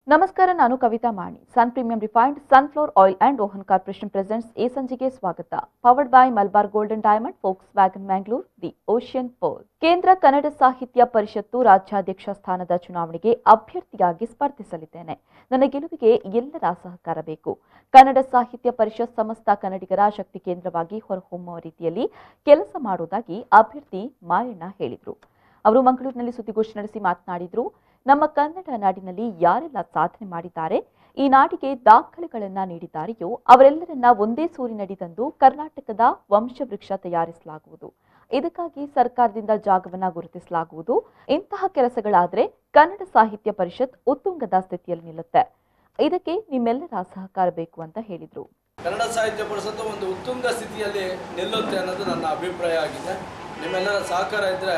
ನಮಸ್ಕಾರ ನಾನು Kavitha Mani sun premium refined sunflower oil and Rohan corporation presents ಈ ಸಂಚಿಗೆ ಸ್ವಾಗತ powered by Malabar golden diamond Volkswagen Mangalore the ocean pearl ಕೇಂದ್ರ ಕನ್ನಡ ಸಾಹಿತ್ಯ ಪರಿಷತ್ತು ರಾಜ್ಯಾಧ್ಯಕ್ಷ ಸ್ಥಾನದ ಚುನಾವಣೆಗೆ ಅಭ್ಯರ್ಥಿಯಾಗಿ ಸ್ಪರ್ಧಿಸಲಿದ್ದೇನೆ ನನ್ನ ಗೆಲುವಿಗೆ ಎಲ್ಲರ ಸಹಕಾರ ಬೇಕು ಕನ್ನಡ ಸಾಹಿತ್ಯ ಪರಿಷತ್ ಸಮಸ್ತ ಕನ್ನಡಿಗರ ಶಕ್ತಿ ಕೇಂದ್ರವಾಗಿ ಹೊರಹೊಮ್ಮುವ ರೀತಿಯಲ್ಲಿ ಕೆಲಸ ಮಾಡುವುದಾಗಿ ಅಭ್ಯರ್ಥಿ ಮಾಯಣ್ಣ ಹೇಳಿದರು ಅವರು ಮಂಗಳೂರಿನಲ್ಲಿ ಸುದ್ದಿಗೋಷ್ಠಿ ನಡೆಸಿ ಮಾತನಾಡಿದರು ನಮ್ಮ ಕನ್ನಡ ನಾಡಿನಲ್ಲಿ ಯಾರೆಲ್ಲ ಸಾಧನೆ ಮಾಡಿದ್ದಾರೆ ಈ ನಾಡಿಗೆ ದಾಖಲೆಗಳನ್ನ ನೀಡಿದ್ದಾರೆಯೋ ಅವರೆಲ್ಲರನ್ನ ಒಂದೇ ಸೂರಿನಡಿ ತಂದು ಕರ್ನಾಟಕದ ವಂಶವೃಕ್ಷ ತಯಾರಿಸಲಾಗುವುದು ಇದಕ್ಕಾಗಿ ಸರ್ಕಾರದಿಂದ ಜಾಗವನ್ನ ಗುರುತಿಸಲಾಗುವುದು ಇಂತಹ ಕೆಲಸಗಳಾದರೆ ಕನ್ನಡ ಸಾಹಿತ್ಯ ಪರಿಷತ್ ಉತ್ತುಂಗದ ಸ್ಥಿತಿಯಲ್ಲಿ ನಿಲ್ಲುತ್ತೆ ಇದಕ್ಕೆ ನಿಮ್ಮೆಲ್ಲರ ಸಹಕಾರ ಬೇಕು ಅಂತ ಹೇಳಿದ್ರು ಕನ್ನಡ ಸಾಹಿತ್ಯ ಪರಿಷತ್ತು ಒಂದು ಉತ್ತುಂಗ ಸ್ಥಿತಿಯಲ್ಲಿ ನಿಲ್ಲುತ್ತೆ ಅನ್ನೋದು ನನ್ನ ಅಭಿಪ್ರಾಯ ಆಗಿದೆ ನಿಮ್ಮೆಲ್ಲರ ಸಹಕಾರ ಇದ್ದರೆ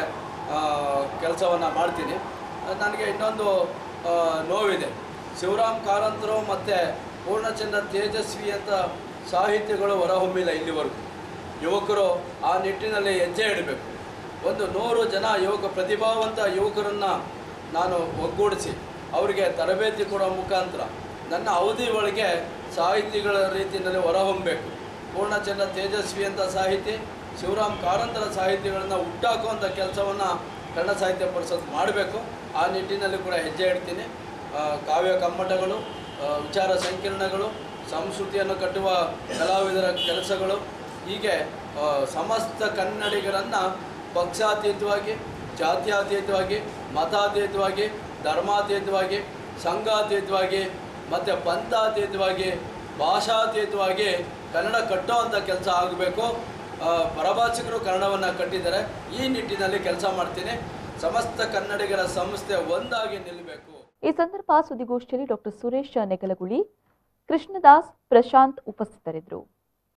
ಕೆಲಸವನ್ನು ಮಾಡ್ತೀನಿ ಆ, ನನಗೆ ಇನ್ನೊಂದು ಆ, ನೋವಿದೆ ಶಿವರಾಮ್ ಕಾರಂತರು ಮತ್ತು ಪೂರ್ಣಚಂದ್ರ ತೇಜಸ್ವಿ ಅಂತ ಸಾಹಿತ್ಯಗಳು ಹೊರಹೊಮ್ಮಿಲ್ಲ ಇಲ್ಲಿವರೆಗೂ ಯುವಕರು ಆ ನಿಟ್ಟಿನಲ್ಲಿ ಹೆಜ್ಜೆ ಇಡಬೇಕು ಒಂದು ನೂರು ಜನ ಯುವಕ ಪ್ರತಿಭಾವಂತ ಯುವಕರನ್ನು ನಾನು ಒಗ್ಗೂಡಿಸಿ ಅವರಿಗೆ ತರಬೇತಿ ಕೊಡೋ ಮುಖಾಂತರ ನನ್ನ ಅವಧಿ ಒಳಗೆ ಸಾಹಿತಿಗಳ ರೀತಿಯಲ್ಲಿ ಹೊರಹೊಮ್ಮಬೇಕು ಪೂರ್ಣಚಂದ್ರ ತೇಜಸ್ವಿ ಅಂತ ಸಾಹಿತಿ ಶಿವರಾಮ್ ಕಾರಂತರ ಸಾಹಿತಿಗಳನ್ನು ಹುಟ್ಟಾಕುವಂಥ ಕೆಲಸವನ್ನು ಕನ್ನಡ ಸಾಹಿತ್ಯ ಪರಿಷತ್ ಮಾಡಬೇಕು ಆ ನಿಟ್ಟಿನಲ್ಲಿ ಕೂಡ ಹೆಜ್ಜೆ ಇಡ್ತೀನಿ ಆ, ಕಾವ್ಯ ಕಮ್ಮಟಗಳು ಆ, ವಿಚಾರ ಸಂಕಿರಣಗಳು ಸಂಸ್ಕೃತಿಯನ್ನು ಕಟ್ಟುವ ಕಲಾವಿದರ ಕೆಲಸಗಳು ಹೀಗೆ ಆ, ಸಮಸ್ತ ಕನ್ನಡಿಗರನ್ನು ಪಕ್ಷಾತೀತವಾಗಿ ಜಾತ್ಯತೀತವಾಗಿ ಮತಾತೀತವಾಗಿ ಧರ್ಮಾತೀತವಾಗಿ ಸಂಘಾತೀತವಾಗಿ ಮತ್ತು ಪಂಥಾತೀತವಾಗಿ ಭಾಷಾತೀತವಾಗಿ ಕನ್ನಡ ಕಟ್ಟುವಂಥ ಕೆಲಸ ಆಗಬೇಕು ಪರಭಾಷಿಕರು ಕನ್ನಡವನ್ನು ಕಟ್ಟಿದ್ದಾರೆ ಈ ನಿಟ್ಟಿನಲ್ಲಿ ಕೆಲಸ ಮಾಡ್ತೀನಿ ಸಮಸ್ತ ಕನ್ನಡಿಗರ ಸಂಸ್ಥೆ ಒಂದಾಗಿ ನಿಲ್ಲಬೇಕು ಈ ಸಂದರ್ಭ ಸುದ್ದಿಗೋಷ್ಠಿಯಲ್ಲಿ ಡಾಕ್ಟರ್ ಸುರೇಶ್ ನೆಗಲಗುಳಿ ಕೃಷ್ಣದಾಸ್ ಪ್ರಶಾಂತ್ ಉಪಸ್ಥಿತರಿದ್ದರು